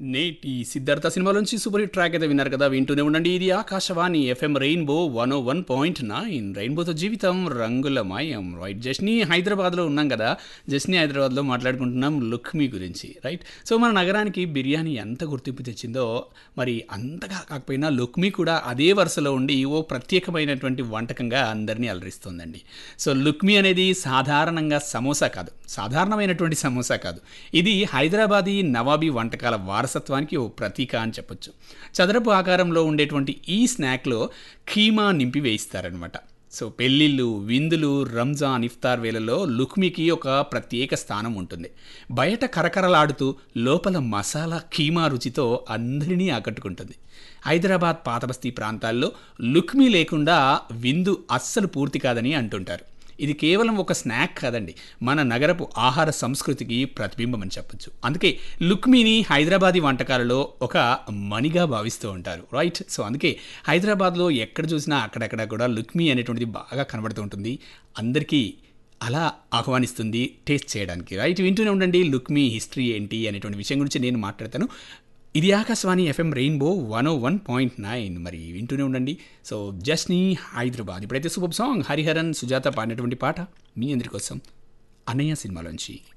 నేటి సిద్ధార్థ సినిమాలోంచి super hit track అయితే విన్నారు కదా వింటూనే ఉండండి ఇది Akashvani FM rainbow one O one point nine రెయిన్బోతో జీవితం రంగుల మాయం రైట్ జస్ట్ని హైదరాబాద్లో ఉన్నాం కదా జస్ట్ని హైదరాబాద్లో మాట్లాడుకుంటున్నాం లుక్మీ గురించి రైట్ సో మన నగరానికి బిర్యానీ ఎంత గుర్తింపు తెచ్చిందో మరి అంతగా కాకపోయినా లుక్మీ కూడా అదే వరుసలో ఉండి ఓ ప్రత్యేకమైనటువంటి వంటకంగా అందరినీ అలరిస్తుందండి సో లుక్మీ అనేది సాధారణంగా సమోసా కాదు సాధారణమైనటువంటి సమోసా కాదు ఇది హైదరాబాదీ నవాబీ వంటకాల వారసత్వానికి ఓ ప్రతీక అని చెప్పొచ్చు చదరపు ఆకారంలో ఉండేటువంటి ఈ స్నాక్లో ఖీమా నింపి వేయిస్తారనమాట సో పెళ్ళిళ్ళు విందులు రంజాన్ ఇఫ్తార్ వేళల్లో లుక్మికి ఒక ప్రత్యేక స్థానం ఉంటుంది బయట కరకరలాడుతూ లోపల మసాలా కీమా రుచితో అందరినీ ఆకట్టుకుంటుంది హైదరాబాద్ పాతబస్తీ ప్రాంతాల్లో లుక్మీ లేకుండా విందు అస్సలు పూర్తి కాదని అంటుంటారు ఇది కేవలం ఒక స్నాక్ కాదండి మన నగరపు ఆహార సంస్కృతికి ప్రతిబింబం అని చెప్పొచ్చు అందుకే లుక్మీని హైదరాబాదీ వంటకాలలో ఒక మణిగా భావిస్తూ ఉంటారు రైట్ సో అందుకే హైదరాబాద్లో ఎక్కడ చూసినా అక్కడక్కడ కూడా లుక్మీ అనేటువంటిది బాగా కనబడుతూ ఉంటుంది అందరికీ అలా ఆహ్వానిస్తుంది టేస్ట్ చేయడానికి రైట్ వింటూనే ఉండండి లుక్మీ హిస్టరీ ఏంటి అనేటువంటి విషయం గురించి నేను మాట్లాడతాను ఇది Akashvani FM rainbow one O one point nine మరి వింటూనే ఉండండి సో జస్ట్ని హైదరాబాద్ ఇప్పుడైతే సూపర్ సాంగ్ హరిహరన్ సుజాత పాడినటువంటి పాట మీ అందరి కోసం అన్నయ్య సినిమాలోంచి